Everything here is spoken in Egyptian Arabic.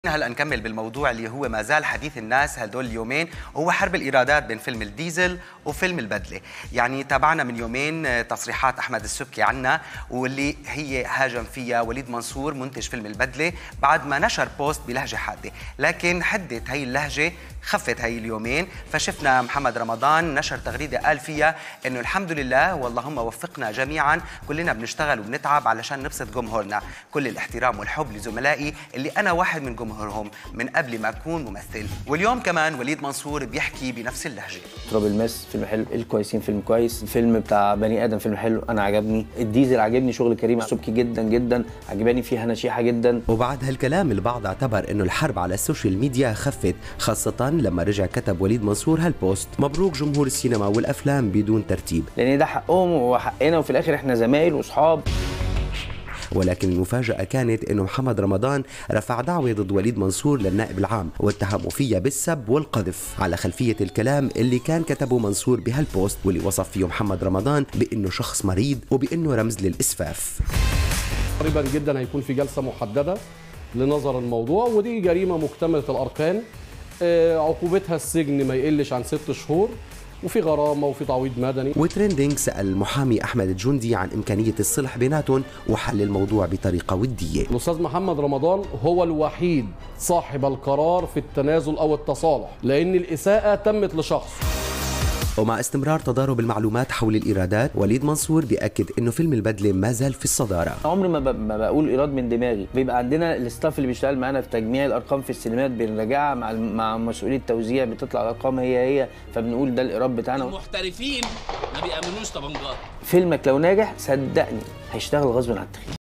هلا نكمل بالموضوع اللي هو ما زال حديث الناس هدول اليومين وهو حرب الايرادات بين فيلم الديزل وفيلم البدله، يعني تابعنا من يومين تصريحات احمد السبكي عنا واللي هي هاجم فيها وليد منصور منتج فيلم البدله بعد ما نشر بوست بلهجه حاده، لكن حدت هي اللهجه خفت هي اليومين فشفنا محمد رمضان نشر تغريده قال فيها انه الحمد لله واللهم وفقنا جميعا كلنا بنشتغل وبنتعب علشان نبسط جمهورنا، كل الاحترام والحب لزملائي اللي انا واحد من جمهورهم جمهورهم من قبل ما اكون ممثل واليوم كمان وليد منصور بيحكي بنفس اللهجه تراب الماس فيلم حلو الكويسين فيلم كويس الفيلم بتاع بني ادم فيلم حلو انا عجبني الديزل عجبني شغل كريم السبكي جدا جدا عجباني فيها نشيحه جدا وبعد هالكلام البعض اعتبر انه الحرب على السوشيال ميديا خفت خاصه لما رجع كتب وليد منصور هالبوست مبروك جمهور السينما والافلام بدون ترتيب لان ده حقهم وحقنا وفي الاخر احنا زمايل واصحاب ولكن المفاجأة كانت أنه محمد رمضان رفع دعوة ضد وليد منصور للنائب العام واتهمه فيها بالسب والقذف على خلفية الكلام اللي كان كتبه منصور بهالبوست واللي وصف فيه محمد رمضان بأنه شخص مريض وبأنه رمز للإسفاف قريبا جدا هيكون في جلسة محددة لنظر الموضوع ودي جريمة مكتملة الأركان عقوبتها السجن ما يقلش عن ست شهور وفي غرامه وفي تعويض مدني وترندينج سال المحامي احمد الجندي عن امكانيه الصلح بيناتهم وحل الموضوع بطريقه وديه الاستاذ محمد رمضان هو الوحيد صاحب القرار في التنازل او التصالح لان الاساءه تمت لشخص ومع استمرار تضارب المعلومات حول الايرادات وليد منصور بياكد انه فيلم البدله ما زال في الصداره عمري ما, ب... ما بقول ايراد من دماغي بيبقى عندنا الاستاف اللي بيشتغل معانا في تجميع الارقام في السينمات بنراجعها مع مع مسؤوليه التوزيع بتطلع الارقام هي هي فبنقول ده الايراد بتاعنا المحترفين ما بيامنوش طبنجات فيلمك لو ناجح صدقني هيشتغل غصب عن التخيل